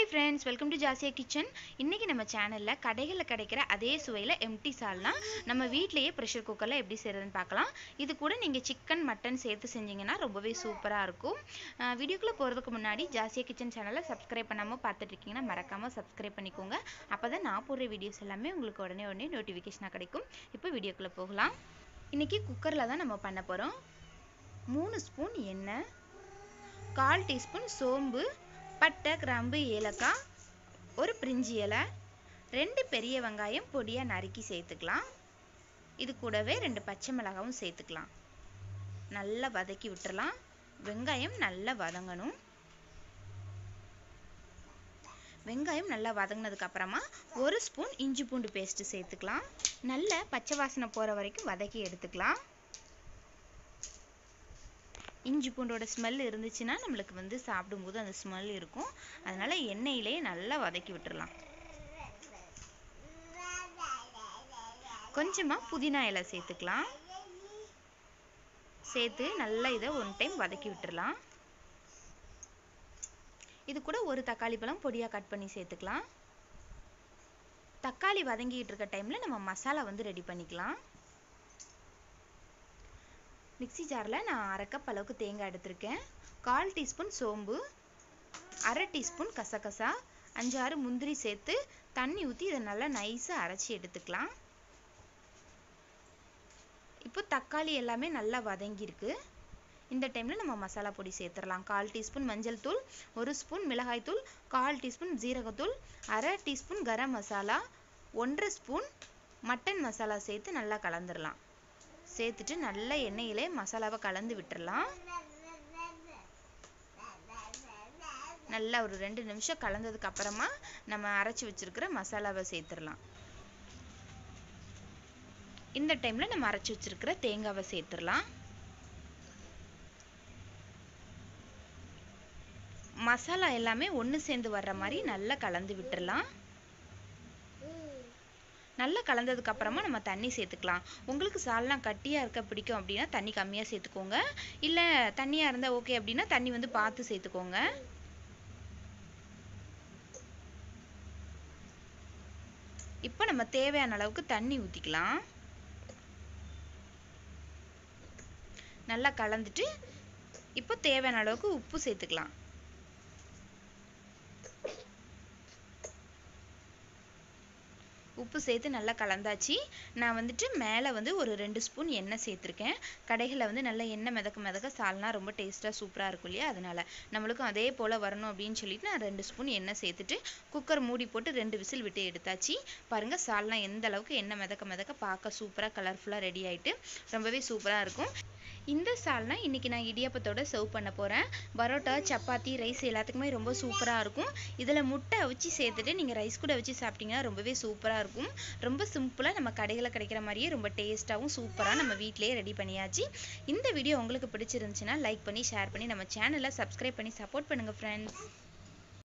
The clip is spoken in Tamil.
hi friends welcome to Jasiya kitchen இன்றைக்கி நம்ம சேனலில் கடைகளில் கிடைக்கிற அதே சுவையில் எம்டி சால்னா நம்ம வீட்டிலேயே ப்ரெஷர் குக்கரில் எப்படி செய்கிறதுன்னு பார்க்கலாம் இது கூட நீங்கள் சிக்கன் மட்டன் சேர்த்து செஞ்சீங்கன்னா ரொம்பவே சூப்பராக இருக்கும் வீடியோக்குள்ளே போகிறதுக்கு முன்னாடி ஜாசியா கிச்சன் சேனலை சப்ஸ்கிரைப் பண்ணாமல் பார்த்துட்டு இருக்கீங்கன்னா மறக்காமல் சப்ஸ்கிரைப் பண்ணிக்கோங்க அப்போ தான் நான் போடுற வீடியோஸ் எல்லாமே உங்களுக்கு உடனே உடனே நோட்டிஃபிகேஷனாக கிடைக்கும் இப்போ வீடியோக்குள்ளே போகலாம் இன்றைக்கி குக்கரில் தான் நம்ம பண்ண போகிறோம் மூணு ஸ்பூன் எண்ணெய் கால் டீஸ்பூன் சோம்பு பட்டை கிராம்பு ஏலக்காய் ஒரு பிரிஞ்சி இலை ரெண்டு பெரிய வெங்காயம் பொடியாக நறுக்கி சேர்த்துக்கலாம் இது கூடவே ரெண்டு பச்சை மிளகாவும் சேர்த்துக்கலாம் நல்லா வதக்கி விட்டுறலாம் வெங்காயம் நல்லா வதங்கணும் வெங்காயம் நல்லா வதங்கினதுக்கு அப்புறமா ஒரு ஸ்பூன் இஞ்சி பூண்டு பேஸ்ட்டு சேர்த்துக்கலாம் நல்ல பச்சை வாசனை போகிற வரைக்கும் வதக்கி எடுத்துக்கலாம் இஞ்சி பூண்டோட ஸ்மெல் இருந்துச்சுன்னா நம்மளுக்கு வந்து சாப்பிடும்போது அந்த ஸ்மெல் இருக்கும் அதனால எண்ணெயிலே நல்லா வதக்கி விட்டுறலாம் கொஞ்சமாக புதினா இலை சேர்த்துக்கலாம் சேர்த்து நல்லா இதை ஒன் டைம் வதக்கி விட்டுறலாம் இது கூட ஒரு தக்காளி பழம் பொடியாக கட் பண்ணி சேர்த்துக்கலாம் தக்காளி வதங்கிட்டு இருக்க டைமில் நம்ம மசாலா வந்து ரெடி பண்ணிக்கலாம் மிக்சி ஜாரில் நான் அரை கப் அளவுக்கு தேங்காய் எடுத்திருக்கேன் கால் டீஸ்பூன் சோம்பு அரை டீஸ்பூன் கசகசா அஞ்சாறு முந்திரி சேர்த்து தண்ணி ஊற்றி இதை நல்லா நைஸாக அரைச்சி எடுத்துக்கலாம் இப்போ தக்காளி எல்லாமே நல்லா வதங்கியிருக்கு இந்த டைமில் நம்ம மசாலா பொடி சேர்த்துடலாம் கால் டீஸ்பூன் மஞ்சள் தூள் ஒரு ஸ்பூன் மிளகாய் தூள் கால் டீஸ்பூன் ஜீரகத்தூள் அரை டீஸ்பூன் கரம் மசாலா ஒன்றரை ஸ்பூன் மட்டன் மசாலா சேர்த்து நல்லா கலந்துடலாம் சேர்த்துட்டு நல்ல எண்ணெயிலே மசாலாவை கலந்து விட்டுறலாம் நல்லா ஒரு ரெண்டு நிமிஷம் கலந்ததுக்கு அப்புறமா நம்ம அரைச்சி வச்சிருக்கிற மசாலாவை சேர்த்துடலாம் இந்த டைம்ல நம்ம அரைச்சி வச்சிருக்கிற தேங்காவை சேர்த்துடலாம் மசாலா எல்லாமே ஒன்று சேர்ந்து வர்ற மாதிரி நல்லா கலந்து விட்டுறலாம் நல்லா கலந்ததுக்கு அப்புறமா நம்ம தண்ணி சேர்த்துக்கலாம் உங்களுக்கு சால்லாம் கட்டியாக இருக்க பிடிக்கும் அப்படின்னா தண்ணி கம்மியாக சேர்த்துக்கோங்க இல்லை தண்ணியாக இருந்தால் ஓகே அப்படின்னா தண்ணி வந்து பார்த்து சேர்த்துக்கோங்க இப்போ நம்ம தேவையான அளவுக்கு தண்ணி ஊற்றிக்கலாம் நல்லா கலந்துட்டு இப்போ தேவையான அளவுக்கு உப்பு சேர்த்துக்கலாம் உப்பு சேர்த்து நல்லா கலந்தாச்சு நான் வந்துட்டு மேலே வந்து ஒரு ரெண்டு ஸ்பூன் எண்ணெய் சேர்த்துருக்கேன் கடைகளில் வந்து நல்லா எண்ணெய் மிதக்க மிதக்க சால்னா ரொம்ப டேஸ்ட்டாக சூப்பராக இருக்கும் இல்லையா அதனால் நம்மளுக்கும் அதே போல் வரணும் அப்படின்னு சொல்லிட்டு நான் ரெண்டு ஸ்பூன் எண்ணெய் சேர்த்துட்டு குக்கர் மூடி போட்டு ரெண்டு விசில் விட்டு எடுத்தாச்சு பாருங்கள் சால்னா எந்த அளவுக்கு எண்ணெய் மிதக்க மிதக்க பார்க்க சூப்பராக கலர்ஃபுல்லாக ரெடி ஆகிட்டு ரொம்பவே சூப்பராக இருக்கும் இந்த சால்னா இன்றைக்கி நான் இடியாப்பத்தோட சர்வ் பண்ண போகிறேன் பரோட்டா சப்பாத்தி ரைஸ் எல்லாத்துக்குமே ரொம்ப சூப்பராக இருக்கும் இதில் முட்டை அவிச்சு சேர்த்துட்டு நீங்கள் ரைஸ் கூட வச்சு சாப்பிட்டீங்கன்னா ரொம்பவே சூப்பராக இருக்கும் ரொம்ப சிம்பிளாக நம்ம கடைகளில் கிடைக்கிற மாதிரியே ரொம்ப டேஸ்ட்டாகவும் சூப்பராக நம்ம வீட்டிலேயே ரெடி பண்ணியாச்சு இந்த வீடியோ உங்களுக்கு பிடிச்சிருந்துச்சுன்னா லைக் பண்ணி ஷேர் பண்ணி நம்ம சேனலை சப்ஸ்கிரைப் பண்ணி சப்போர்ட் பண்ணுங்கள் ஃப்ரெண்ட்ஸ்